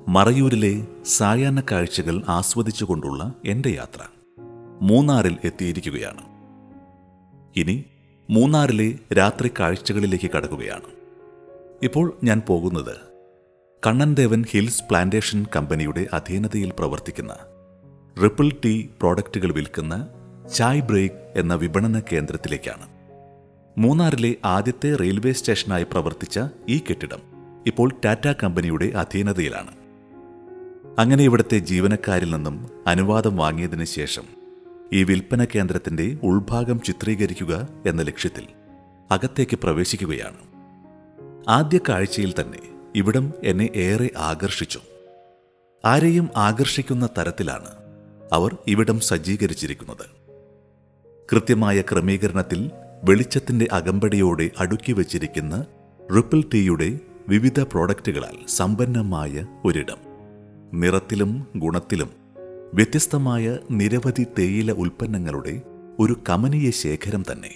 മറയൂരിലെ സായാഹ്ന കാഴ്ചകൾ ആസ്വദിച്ചുകൊണ്ടുള്ള എൻ്റെ യാത്ര മൂന്നാറിൽ എത്തിയിരിക്കുകയാണ് ഇനി മൂന്നാറിലെ രാത്രി കാഴ്ചകളിലേക്ക് കടക്കുകയാണ് ഇപ്പോൾ ഞാൻ പോകുന്നത് കണ്ണൻദേവൻ ഹിൽസ് പ്ലാന്റേഷൻ കമ്പനിയുടെ അധീനതയിൽ പ്രവർത്തിക്കുന്ന റിപ്പിൾ ടീ പ്രോഡക്റ്റുകൾ വിൽക്കുന്ന ചായ് ബ്രേക്ക് എന്ന വിപണന കേന്ദ്രത്തിലേക്കാണ് മൂന്നാറിലെ ആദ്യത്തെ റെയിൽവേ സ്റ്റേഷനായി പ്രവർത്തിച്ച ഈ കെട്ടിടം ഇപ്പോൾ ടാറ്റ കമ്പനിയുടെ അധീനതയിലാണ് അങ്ങനെ ഇവിടുത്തെ ജീവനക്കാരിൽ നിന്നും അനുവാദം വാങ്ങിയതിനു ശേഷം ഈ വിൽപ്പന കേന്ദ്രത്തിന്റെ ഉൾഭാഗം ചിത്രീകരിക്കുക എന്ന ലക്ഷ്യത്തിൽ അകത്തേക്ക് പ്രവേശിക്കുകയാണ് ആദ്യ കാഴ്ചയിൽ തന്നെ ഇവിടം എന്നെ ഏറെ ആകർഷിച്ചു ആരെയും ആകർഷിക്കുന്ന തരത്തിലാണ് അവർ ഇവിടം സജ്ജീകരിച്ചിരിക്കുന്നത് കൃത്യമായ ക്രമീകരണത്തിൽ വെളിച്ചത്തിന്റെ അകമ്പടിയോടെ അടുക്കി വച്ചിരിക്കുന്ന റിപ്പിൾ ടീയുടെ വിവിധ പ്രോഡക്റ്റുകളാൽ സമ്പന്നമായ ഒരിടം നിറത്തിലും ഗുണത്തിലും വ്യത്യസ്തമായ നിരവധി തേയില ഉൽപ്പന്നങ്ങളുടെ ഒരു കമനീയ ശേഖരം തന്നെ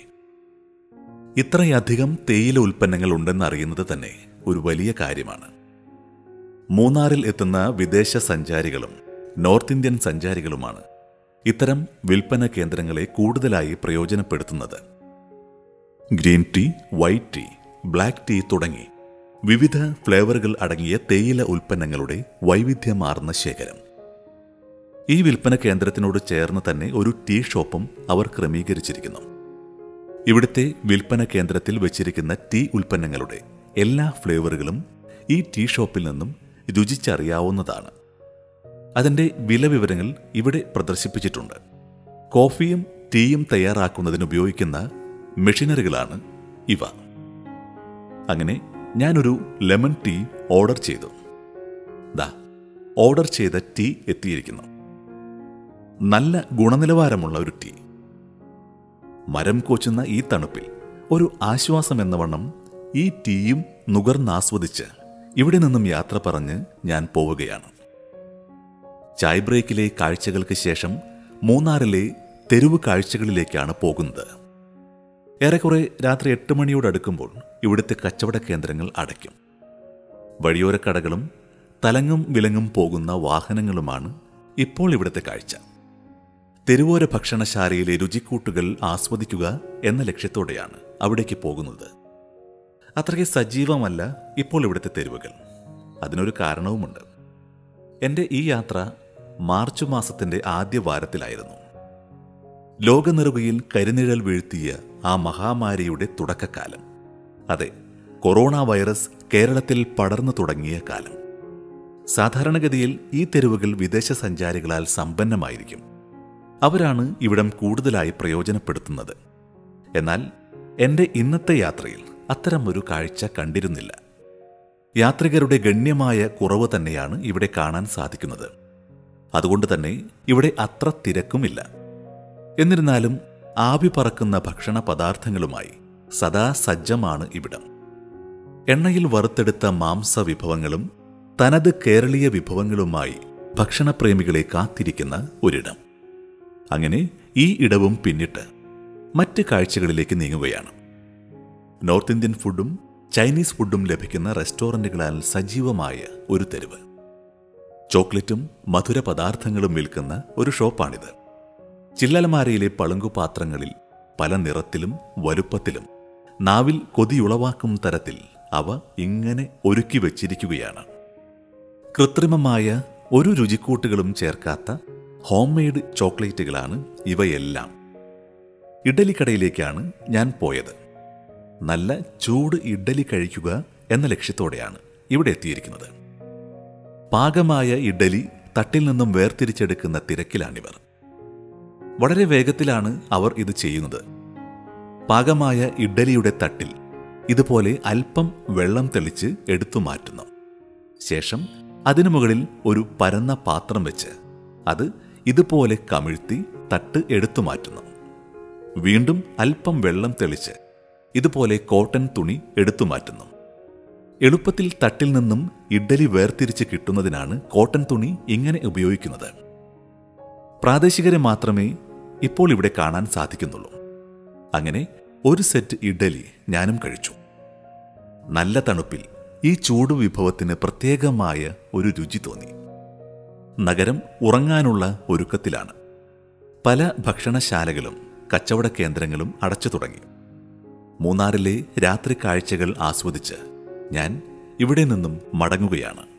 ഇത്രയധികം തേയില ഉൽപ്പന്നങ്ങൾ ഉണ്ടെന്നറിയുന്നത് തന്നെ ഒരു വലിയ കാര്യമാണ് മൂന്നാറിൽ എത്തുന്ന വിദേശ സഞ്ചാരികളും നോർത്ത് ഇന്ത്യൻ സഞ്ചാരികളുമാണ് ഇത്തരം വിൽപ്പന കേന്ദ്രങ്ങളെ കൂടുതലായി പ്രയോജനപ്പെടുത്തുന്നത് green tea white tea black tea തുടങ്ങി വിവിധ ഫ്ലേവറുകൾ അടങ്ങിയ തേയില ഉൽപ്പന്നങ്ങളുടെ വൈവിധ്യമാർന്ന ശേഖരം ഈ വിൽപ്പന കേന്ദ്രത്തിനോട് ചേർന്ന് തന്നെ ഒരു ടീ ഷോപ്പും അവർ ക്രമീകരിച്ചിരിക്കുന്നു ഇവിടുത്തെ വിൽപ്പന കേന്ദ്രത്തിൽ വെച്ചിരിക്കുന്ന ടീ ഉൽപ്പന്നങ്ങളുടെ എല്ലാ ഫ്ലേവറുകളും ഈ ടീ ഷോപ്പിൽ നിന്നും രുചിച്ചറിയാവുന്നതാണ് അതിന്റെ വില വിവരങ്ങൾ ഇവിടെ പ്രദർശിപ്പിച്ചിട്ടുണ്ട് കോഫിയും ടീയും തയ്യാറാക്കുന്നതിന് ഉപയോഗിക്കുന്ന മെഷീനറികളാണ് ഇവ അങ്ങനെ ഞാനൊരു ലെമൺ ടീ ഓർഡർ ചെയ്തു ദാ ഓർഡർ ചെയ്ത ടീ എത്തിയിരിക്കുന്നു നല്ല ഗുണനിലവാരമുള്ള ഒരു ടീ മരം കോച്ചുന്ന ഈ തണുപ്പിൽ ഒരു ആശ്വാസം എന്ന വണ്ണം ഈ ടീയും നുകർന്നാസ്വദിച്ച് ഇവിടെ നിന്നും യാത്ര പറഞ്ഞ് ഞാൻ പോവുകയാണ് ചായ് ബ്രേക്കിലെ കാഴ്ചകൾക്ക് ശേഷം മൂന്നാറിലെ തെരുവ് കാഴ്ചകളിലേക്കാണ് പോകുന്നത് ഏറെക്കുറെ രാത്രി എട്ട് മണിയോടടുക്കുമ്പോൾ ഇവിടുത്തെ കച്ചവട കേന്ദ്രങ്ങൾ അടയ്ക്കും വഴിയോരക്കടകളും തലങ്ങും വിലങ്ങും പോകുന്ന വാഹനങ്ങളുമാണ് ഇപ്പോൾ ഇവിടുത്തെ കാഴ്ച തെരുവോര ഭക്ഷണശാലയിലെ രുചിക്കൂട്ടുകൾ ആസ്വദിക്കുക എന്ന ലക്ഷ്യത്തോടെയാണ് അവിടേക്ക് പോകുന്നത് അത്രയ്ക്ക് സജീവമല്ല ഇപ്പോൾ ഇവിടുത്തെ തെരുവുകൾ അതിനൊരു കാരണവുമുണ്ട് എൻ്റെ ഈ യാത്ര മാർച്ച് മാസത്തിന്റെ ആദ്യ വാരത്തിലായിരുന്നു ലോകനെറുകയിൽ കരിനിഴൽ വീഴ്ത്തിയ ആ മഹാമാരിയുടെ തുടക്കക്കാലം അതെ കൊറോണ വൈറസ് കേരളത്തിൽ പടർന്നു തുടങ്ങിയ കാലം സാധാരണഗതിയിൽ ഈ തെരുവുകൾ വിദേശ സഞ്ചാരികളാൽ സമ്പന്നമായിരിക്കും അവരാണ് ഇവിടം കൂടുതലായി പ്രയോജനപ്പെടുത്തുന്നത് എന്നാൽ എൻ്റെ ഇന്നത്തെ യാത്രയിൽ അത്തരമൊരു കാഴ്ച കണ്ടിരുന്നില്ല യാത്രികരുടെ ഗണ്യമായ കുറവ് തന്നെയാണ് ഇവിടെ കാണാൻ സാധിക്കുന്നത് അതുകൊണ്ട് തന്നെ ഇവിടെ അത്ര തിരക്കുമില്ല എന്നിരുന്നാലും ആവി പറക്കുന്ന ഭക്ഷണ പദാർത്ഥങ്ങളുമായി സദാ സജ്ജമാണ് ഇവിടം എണ്ണയിൽ വറുത്തെടുത്ത മാംസ വിഭവങ്ങളും തനത് കേരളീയ വിഭവങ്ങളുമായി ഭക്ഷണപ്രേമികളെ കാത്തിരിക്കുന്ന ഒരിടം അങ്ങനെ ഈ ഇടവും പിന്നിട്ട് മറ്റ് കാഴ്ചകളിലേക്ക് നീങ്ങുകയാണ് നോർത്ത് ഇന്ത്യൻ ഫുഡും ചൈനീസ് ഫുഡും ലഭിക്കുന്ന റെസ്റ്റോറന്റുകളാൽ സജീവമായ ഒരു തെരുവ് ചോക്ലേറ്റും മധുര പദാർത്ഥങ്ങളും വിൽക്കുന്ന ഒരു ഷോപ്പാണിത് ചില്ലലമാരയിലെ പളുങ്കുപാത്രങ്ങളിൽ പല നിറത്തിലും വലുപ്പത്തിലും നാവിൽ കൊതിയുളവാക്കും തരത്തിൽ അവ ഇങ്ങനെ ഒരുക്കി വച്ചിരിക്കുകയാണ് കൃത്രിമമായ ഒരു രുചിക്കൂട്ടുകളും ചേർക്കാത്ത ഹോം മെയ്ഡ് ചോക്ലേറ്റുകളാണ് ഇവയെല്ലാം ഇഡലിക്കടയിലേക്കാണ് ഞാൻ പോയത് നല്ല ചൂട് ഇഡ്ഡലി കഴിക്കുക എന്ന ലക്ഷ്യത്തോടെയാണ് ഇവിടെ എത്തിയിരിക്കുന്നത് പാകമായ ഇഡ്ഡലി തട്ടിൽ നിന്നും വേർതിരിച്ചെടുക്കുന്ന തിരക്കിലാണിവർ വളരെ വേഗത്തിലാണ് അവർ ഇത് ചെയ്യുന്നത് പാകമായ ഇഡ്ഡലിയുടെ തട്ടിൽ ഇതുപോലെ അല്പം വെള്ളം തെളിച്ച് എടുത്തു മാറ്റുന്നു ശേഷം അതിനു മുകളിൽ ഒരു പരന്ന പാത്രം വെച്ച് അത് ഇതുപോലെ കമിഴ്ത്തി തട്ട് എടുത്തു മാറ്റുന്നു വീണ്ടും അല്പം വെള്ളം തെളിച്ച് ഇതുപോലെ കോട്ടൺ തുണി എടുത്തു മാറ്റുന്നു എളുപ്പത്തിൽ തട്ടിൽ നിന്നും ഇഡ്ഡലി വേർതിരിച്ച് കിട്ടുന്നതിനാണ് കോട്ടൺ തുണി ഇങ്ങനെ ഉപയോഗിക്കുന്നത് പ്രാദേശികരെ മാത്രമേ ഇപ്പോൾ ഇവിടെ കാണാൻ സാധിക്കുന്നുള്ളൂ അങ്ങനെ ഒരു സെറ്റ് ഇഡ്ഡലി ഞാനും കഴിച്ചു നല്ല തണുപ്പിൽ ഈ ചൂട് വിഭവത്തിന് പ്രത്യേകമായ ഒരു രുചി തോന്നി നഗരം ഉറങ്ങാനുള്ള ഒരുക്കത്തിലാണ് പല ഭക്ഷണശാലകളും കച്ചവട കേന്ദ്രങ്ങളും അടച്ചു തുടങ്ങി മൂന്നാറിലെ രാത്രി കാഴ്ചകൾ ആസ്വദിച്ച് ഞാൻ ഇവിടെ നിന്നും മടങ്ങുകയാണ്